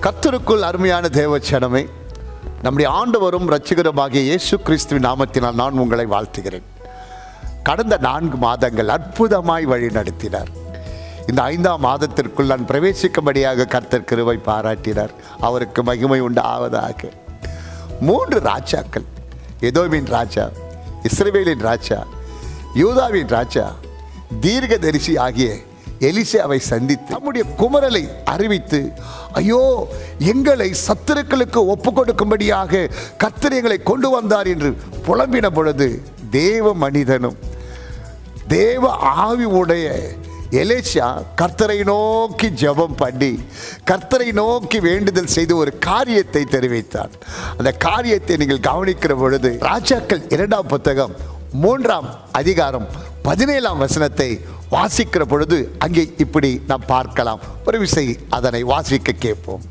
கர்த்தருக்குள் அருமையான தேவச்சனமே நம்முடைய ஆண்டவரும் இரட்சகருமாகிய இயேசு கிறிஸ்துவின் நாமத்தினால் நான் உங்களை வாழ்த்துகிறேன் கடந்த நான்கு மாதங்கள் அற்புதமாய் வழி நடத்தினார் இந்த ஐந்தாம் மாதத்திற்குள் நான் பிரவேசிக்கும்படியாக கர்த்தர் கிருபை பாராட்டினார் அவருக்கு மகிமை உண்டாவதாக மூன்று ராஜாக்கள் எதோமின் ராஜா இஸ்ரவேலின் ராஜா யூதாவின் ராஜா தீர்க்கதரிசி ஆகிய எலிசாவை சந்தித்து நம்முடைய குமரலை அறிவித்து ஐயோ எங்களை சத்துருக்களுக்கு ஒப்பு கொடுக்கும்படியாக கர்த்தர் எங்களை கொண்டு வந்தார் என்று புலம்பின பொழுது தேவ மனிதனும் தேவ ஆவி உடைய எலேஷா கர்த்தரை நோக்கி ஜெபம் பண்ணி கர்த்தரை நோக்கி வேண்டுதல் செய்து ஒரு காரியத்தை தெரிவித்தார் அந்த காரியத்தை நீங்கள் கவனிக்கிற பொழுது ராஜாக்கள் இரண்டாம் புத்தகம் மூன்றாம் அதிகாரம் பதினேழாம் வசனத்தை வாசிக்கிற பொழுது அங்கே இப்படி நாம் பார்க்கலாம் ஒரு விசை அதனை வாசிக்க கேட்போம்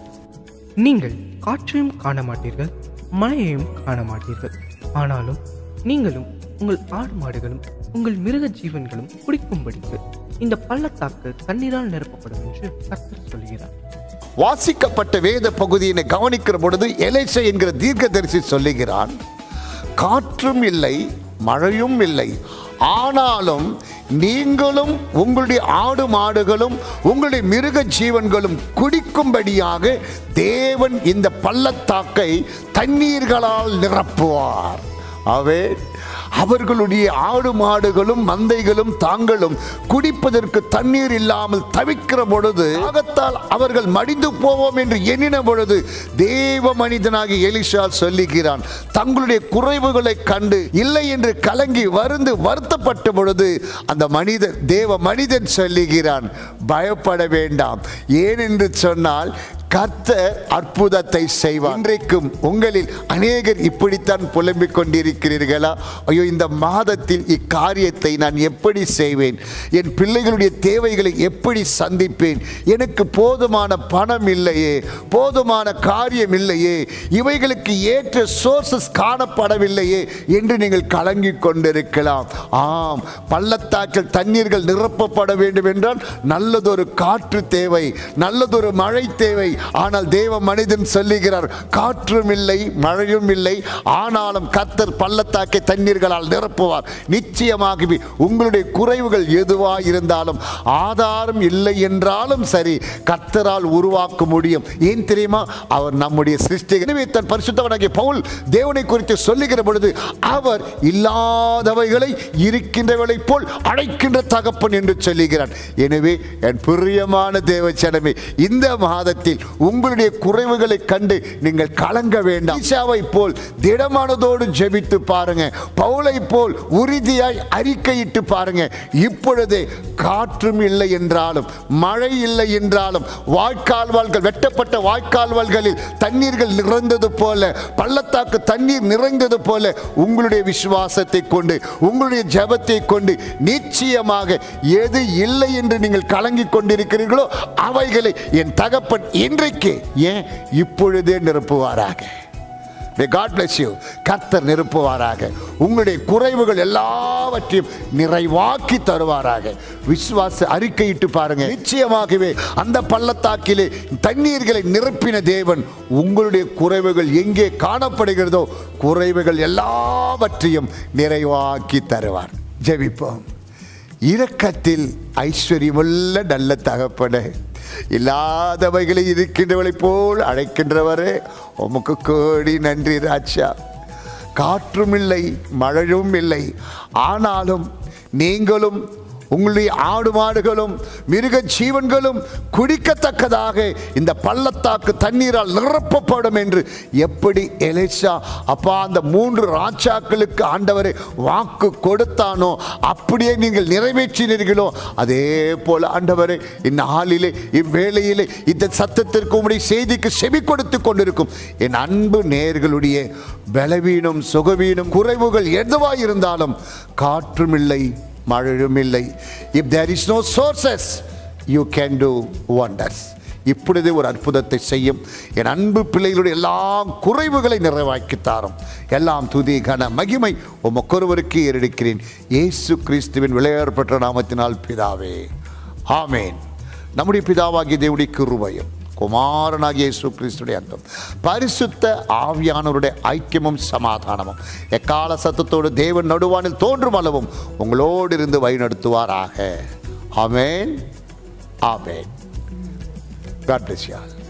நீங்கள் காற்றையும் காண மாட்டீர்கள் மழையையும் காண மாட்டீர்கள் ஆனாலும் நீங்களும் உங்கள் ஆடு மாடுகளும் உங்கள் மிருக ஜீவன்களும் குடிக்கும்படிக்கு இந்த பள்ளத்தாக்கு தண்ணீரால் நிரப்பப்படும் என்று கர்த்தர் சொல்கிறார் வாசிக்கப்பட்ட வேத பகுதியினை கவனிக்கிற பொழுது எலேசா என்கிற தீர்க்கதரிசி சொல்லுகிறான் காற்றும் இல்லை மழையும் இல்லை ஆனாலும் நீங்களும் உங்களுடைய ஆடு மாடுகளும் உங்களுடைய மிருக ஜீவன்களும் குடிக்கும்படியாக தேவன் இந்த பள்ளத்தாக்கை தண்ணீர்களால் நிரப்புவார் அவே அவர்களுடைய ஆடு மாடுகளும் மந்தைகளும் தாங்களும் குடிப்பதற்கு தண்ணீர் இல்லாமல் தவிக்கிற பொழுது தாகத்தால் அவர்கள் மடிந்து போவோம் என்று எண்ணின பொழுது தேவ மனிதனாகி எலிஷா சொல்லுகிறான் தங்களுடைய குறைவுகளை கண்டு இல்லை என்று கலங்கி வருந்து வருத்தப்பட்ட பொழுது அந்த மனிதன் தேவ மனிதன் சொல்லுகிறான் பயப்பட வேண்டாம் ஏனென்று சொன்னால் கர்த்தர் அற்புதத்தை செய்வார் இன்றைக்கும் உங்களில் அநேகர் இப்படித்தான் புலம்பிக் கொண்டிருக்கிறீர்களா ஐயோ இந்த மாதத்தில் இக்காரியத்தை நான் எப்படி செய்வேன் என் பிள்ளைகளுடைய தேவைகளை எப்படி சந்திப்பேன் எனக்கு போதுமான பணம் இல்லையே போதுமான காரியம் இல்லையே இவைகளுக்கு ஏற்ற சோர்சஸ் காணப்படவில்லையே என்று நீங்கள் கலங்கிக் கொண்டிருக்கலாம் ஆம் பள்ளத்தாக்கில் தண்ணீர்கள் நிரப்பப்பட வேண்டும் என்றால் நல்லதொரு காற்று தேவை நல்லதொரு மழை தேவை ஆனால் தேவ மனிதன் சொல்லுகிறார் காற்றும் இல்லை மழையும் இல்லை ஆனாலும் கத்தர் பள்ளத்தாக்கை தண்ணீர்களால் நிரப்புவார் நிச்சயமாகவே உங்களுடைய குறைவுகள் எதுவாக இருந்தாலும் ஆதாரம் இல்லை என்றாலும் சரி கத்தரால் உருவாக்க முடியும் ஏன் தெரியுமா அவர் நம்முடைய சிருஷ்டி எனவே தன் பரிசுத்தவனாகிய பவுல் தேவனை குறித்து சொல்லுகிற பொழுது அவர் இல்லாதவைகளை இருக்கின்றவளை போல் அழைக்கின்ற தகப்பன் என்று சொல்லுகிறார் எனவே என் பிரியமான தேவச்சனமே இந்த மாதத்தில் உங்களுடைய குறைவுகளை கண்டு நீங்கள் கலங்க வேண்டாம் ஈசாவை போல் திடமானதோடு ஜெபித்து பாருங்க பவுலை போல் உறுதியாய் அறிக்கையிட்டு பாருங்க இப்பொழுதே காற்றும் இல்லை என்றாலும் மழை இல்லை என்றாலும் வாய்க்கால்வாள்கள் வெட்டப்பட்ட வாய்க்கால்வாள்களில் தண்ணீர்கள் நிறைந்தது போல பள்ளத்தாக்கு தண்ணீர் நிறைந்தது போல உங்களுடைய விசுவாசத்தை கொண்டு உங்களுடைய ஜெபத்தை கொண்டு நிச்சயமாக எது இல்லை என்று நீங்கள் கலங்கிக் கொண்டிருக்கிறீர்களோ அவைகளை என் தகப்பன் இன்றைக்கு ஏன் இப்பொழுதே நிரப்புவாராக May God bless you. கர்த்தர் நிரப்புவாராக உங்களுடைய குறைவுகள் எல்லாவற்றையும் நிறைவாக்கி தருவாராக விசுவாச அறிக்கையிட்டு பாருங்க நிச்சயமாகவே அந்த பள்ளத்தாக்கிலே தண்ணீர்களை நிரப்பின தேவன் உங்களுடைய குறைவுகள் எங்கே காணப்படுகிறதோ குறைவுகள் எல்லாவற்றையும் நிறைவாக்கி தருவார் ஜெபிப்போம் இரக்கத்தில் ஐஸ்வர்யமுள்ள நல்ல தகப்பனே இல்லாதவைகளை இருக்கின்றவளைப் போல் அழைக்கின்றவரே உமக்கு கோடி நன்றி ராஜா காற்றும் இல்லை மழையும் இல்லை ஆனாலும் நீங்களும் உங்களுடைய ஆடு மாடுகளும் மிருக ஜீவன்களும் குடிக்கத்தக்கதாக இந்த பள்ளத்தாக்கு தண்ணீரால் நிரப்பப்படும் என்று எப்படி எலேசா அப்பா அந்த மூன்று ராஜாக்களுக்கு ஆண்டவரை வாக்கு கொடுத்தானோ அப்படியே நீங்கள் நிறைவேற்றினீர்களோ அதே போல ஆண்டவரே இந்நாளிலே இவ்வேளையிலே இந்த சத்தத்திற்கு உங்களுடைய செய்திக்கு செவி கொடுத்து கொண்டிருக்கும் என் அன்பு நேர்களுடைய பலவீனம் சுகவீனம் குறைவுகள் எதுவாக இருந்தாலும் காற்றும் இல்லை மழையும் இல்லை if there is no sources you can do wonders இப்பொழுதே ஒரு அற்புதத்தை செய்யும் என் அன்பு பிள்ளைகளுடைய எல்லா குறைவுகளை நிறைவாக்கி தாரும் எல்லாம் துதி கன மகிமை உமக்கொருவருக்கு ஏறெடுக்கிறேன் இயேசு கிறிஸ்துவின் விளையாடப்பட்ட நாமத்தினால் பிதாவே ஆமேன் நம்முடைய பிதாவாகிய தேவனுடைய கிருபையும் குமாரனாகிய இயேசு கிறிஸ்துடைய அன்பும் பரிசுத்த ஆவியானவருடைய ஐக்கியமும் சமாதானமும் எக்கால சத்தத்தோடு தேவன் நடுவானில் தோன்றும் அளவும் உங்களோடு இருந்து வழிநடத்துவாராக ஆமென் ஆமென் God bless you all.